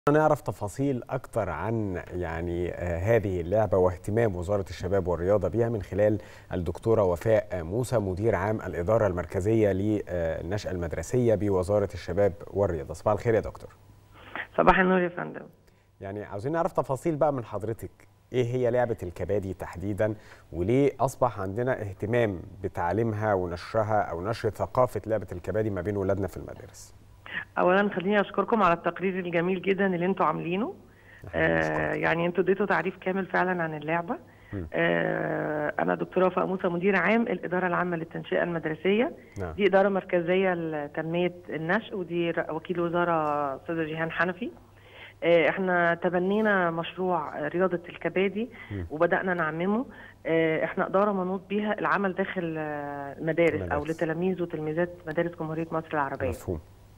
نعرف تفاصيل أكتر عن يعني آه، هذه اللعبة واهتمام وزارة الشباب والرياضة بها من خلال الدكتورة وفاء موسى مدير عام الإدارة المركزية للنشأة المدرسية بوزارة الشباب والرياضة صباح الخير يا دكتور صباح النور يا فندم يعني عاوزين نعرف تفاصيل بقى من حضرتك ايه هي لعبة الكبادي تحديدا وليه اصبح عندنا اهتمام بتعليمها ونشرها او نشر ثقافة لعبة الكبادي ما بين ولادنا في المدارس اولا خليني اشكركم على التقرير الجميل جدا اللي انتوا عاملينه آه يعني انتوا اديتوا تعريف كامل فعلا عن اللعبه آه انا دكتوره وفاء موسى مدير عام الاداره العامه للتنشئه المدرسيه نعم. دي اداره مركزيه لتنميه النشء ودي ر- وكيل وزاره استاذه جيهان حنفي آه، احنا تبنينا مشروع رياضه الكبادي وبدانا نعممه آه، احنا اداره منوط بيها العمل داخل آه، المدارس او المدارس. لتلاميذ وتلميذات مدارس جمهوريه مصر العربيه مفهوم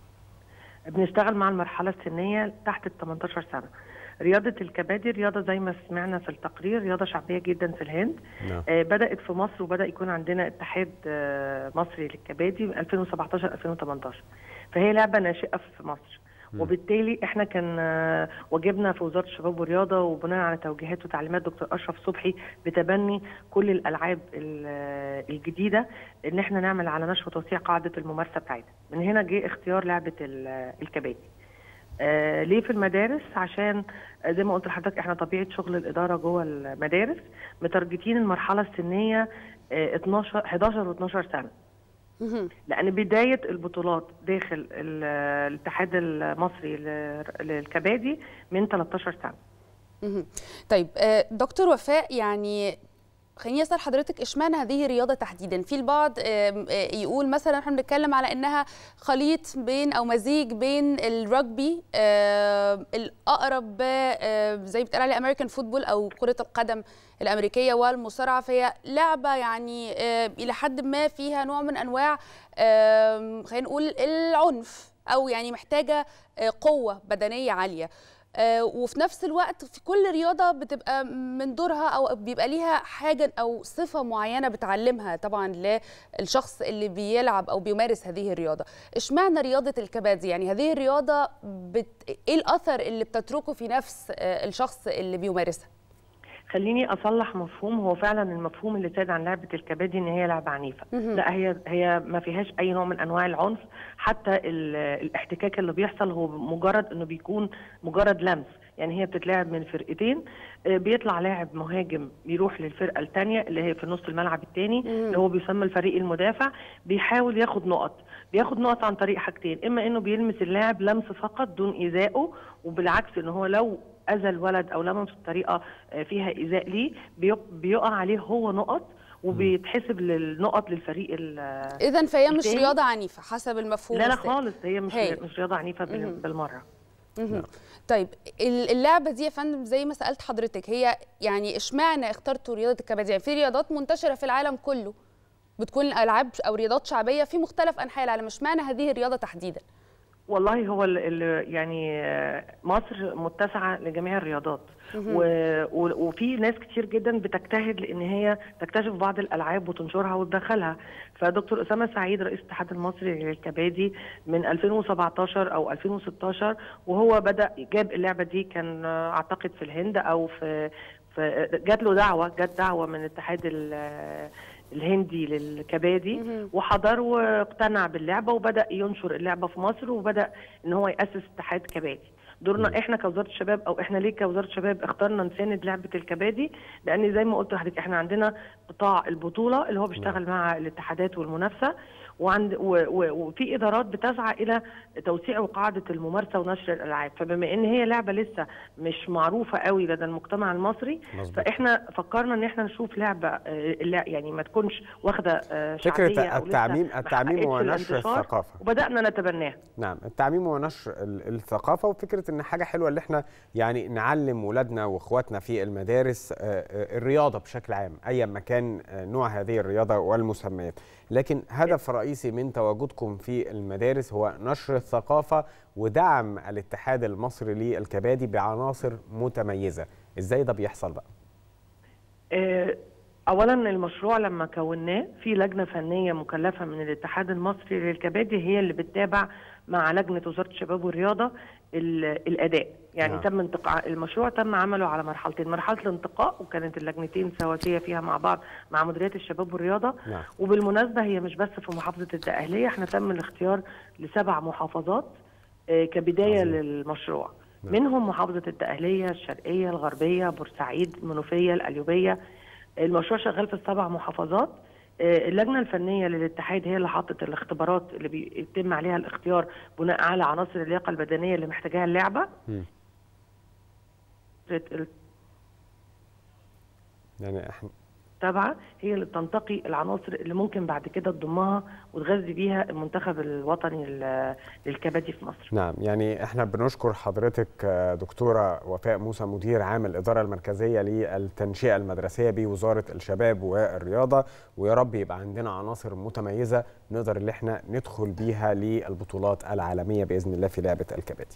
بنشتغل مع المرحلة السنية تحت ال 18 سنة. رياضة الكبادي رياضة زي ما سمعنا في التقرير رياضة شعبية جدا في الهند نعم آه بدأت في مصر وبدأ يكون عندنا اتحاد آه مصري للكبادي من 2017 2018 فهي لعبة ناشئة في مصر وبالتالي احنا كان آه، واجبنا في وزاره الشباب والرياضه وبناء على توجيهات وتعليمات دكتور اشرف صبحي بتبني كل الالعاب ال- آه، الجديده ان احنا نعمل على نشر وتوسيع قاعده الممارسه بتاعتها من هنا جه اختيار لعبه ال- آه، الكبادي آه ليه في المدارس عشان آه، زي ما قلت لحضرتك احنا طبيعه شغل الاداره جوه المدارس متارجتين المرحله السنيه آه 12 11 و12 سنه مهم. لان بدايه البطولات داخل ال- الاتحاد المصري ل- للكبادي من 13 سنه مهم. طيب آه، دكتور وفاء يعني خليني اسال حضرتك اشمعنى هذه الرياضه تحديدا في البعض آم، آه، يقول مثلا احنا بنتكلم على انها خليط بين او مزيج بين الرugby آم، الاقرب ب- آه، زي بتقال عليه امريكان فوتبول او كره القدم الامريكيه والمصارعه فهي لعبه يعني آه، الى حد ما فيها نوع من انواع آم، خلينا نقول العنف او يعني محتاجه آه، قوه بدنيه عاليه آه، وفي نفس الوقت في كل رياضة بتبقى من دورها أو بيبقى ليها حاجة أو صفة معينة بتعلمها طبعا للشخص اللي بيلعب أو بيمارس هذه الرياضة اشمعنى رياضة الكبادي يعني هذه الرياضة بت... إيه الأثر اللي بتتركه في نفس آه، الشخص اللي بيمارسها خليني اصلح مفهوم هو فعلا المفهوم اللي ساد عن لعبه الكبادي ان هي لعبه عنيفه مهم. لا هي هي ما فيهاش اي نوع من انواع العنف حتى ال- الاحتكاك اللي بيحصل هو مجرد انه بيكون مجرد لمس يعني هي بتتلعب من فرقتين آه، بيطلع لاعب مهاجم بيروح للفرقه الثانيه اللي هي في نص الملعب الثاني اللي هو بيسمى الفريق المدافع بيحاول ياخد نقط بياخد نقط عن طريق حاجتين اما انه بيلمس اللاعب لمس فقط دون ايذائه وبالعكس ان هو لو اذى الولد او لمسه بطريقه آه، فيها ايذاء ليه بيق- بيقع عليه هو نقط وبيتحسب للنقط للفريق ال- إذا فهي مش التاني؟ رياضة عنيفة حسب المفهوم لا لا السائد. خالص هي مش هايل. مش رياضه عنيفه بال- مهم. بالمره مهم. طيب ال- اللعبه دي يا فندم زي ما سالت حضرتك هي يعني اشمعنى اخترتوا رياضه الكبادي يعني في رياضات منتشره في العالم كله بتكون العاب او رياضات شعبيه في مختلف انحاء العالم اشمعنى هذه الرياضه تحديدا والله هو ال ال يعني آه، مصر متسعه لجميع الرياضات و و وفي ناس كتير جدا بتجتهد لان هي تكتشف بعض الالعاب وتنشرها وتدخلها فدكتور اسامه سعيد رئيس الاتحاد المصري للكبادي من 2017 او 2016 وهو بدا جاب اللعبه دي كان آه، اعتقد في الهند او في في جات له دعوه جات دعوه من الاتحاد ال- الهندي للكبادي مهم. وحضر واقتنع باللعبه وبدا ينشر اللعبه في مصر وبدا ان هو ياسس اتحاد كبادي دورنا احنا كوزاره الشباب او احنا ليه كوزاره الشباب اخترنا نساند لعبه الكبادي لان زي ما قلت لحضرتك احنا عندنا قطاع البطوله اللي هو بيشتغل مع الاتحادات والمنافسه وعند و و وفي ادارات بتسعى الى توسيع وقاعده الممارسه ونشر الالعاب فبما ان هي لعبه لسه مش معروفه قوي لدى المجتمع المصري مظبوط. فاحنا فكرنا ان احنا نشوف لعبه آه، لا يعني ما تكونش واخده آه، شعبيه فكرة أو لسه التعميم ما التعميم حققتش ونشر الانتشار، الثقافة وبدانا نتبناها نعم التعميم ونشر ال- الثقافة وفكرة ان حاجة حلوة اللي احنا يعني نعلم ولادنا واخواتنا في المدارس آه، آه، الرياضة بشكل عام ايا ما كان آه، نوع هذه الرياضة والمسميات لكن هدف رئيسي من تواجدكم في المدارس هو نشر الثقافة ودعم الاتحاد المصري للكبادي بعناصر متميزة ازاي ده بيحصل بقى آه، اولا المشروع لما كوناه في لجنه فنيه مكلفه من الاتحاد المصري للكبادي هي اللي بتتابع مع لجنه وزاره الشباب والرياضه ال- الاداء يعني نعم. تم انتقاء المشروع تم عمله على مرحلتين مرحله الانتقاء وكانت اللجنتين سواسيه فيها مع بعض مع مديريات الشباب والرياضه نعم وبالمناسبه هي مش بس في محافظه الدقهليه احنا تم الاختيار لسبع محافظات آه، كبدايه عظيم. للمشروع نعم. منهم محافظه الدقهليه الشرقيه الغربيه بورسعيد المنوفيه القليوبيه المشروع شغال في السبع محافظات آه، اللجنه الفنيه للاتحاد هي اللي حطت الاختبارات اللي بيتم عليها الاختيار بناء على عناصر اللياقه البدنيه اللي محتاجاها اللعبه مم. يعني احنا التابعه هي اللي بتنتقي العناصر اللي ممكن بعد كده تضمها وتغذي بيها المنتخب الوطني لل- للكبادي في مصر نعم يعني احنا بنشكر حضرتك آه، دكتورة وفاء موسى مدير عام الإدارة المركزية للتنشئة المدرسية بوزارة الشباب والرياضة ويا رب يبقى عندنا عناصر متميزة نقدر اللي احنا ندخل بيها للبطولات العالمية بإذن الله في لعبة الكبادي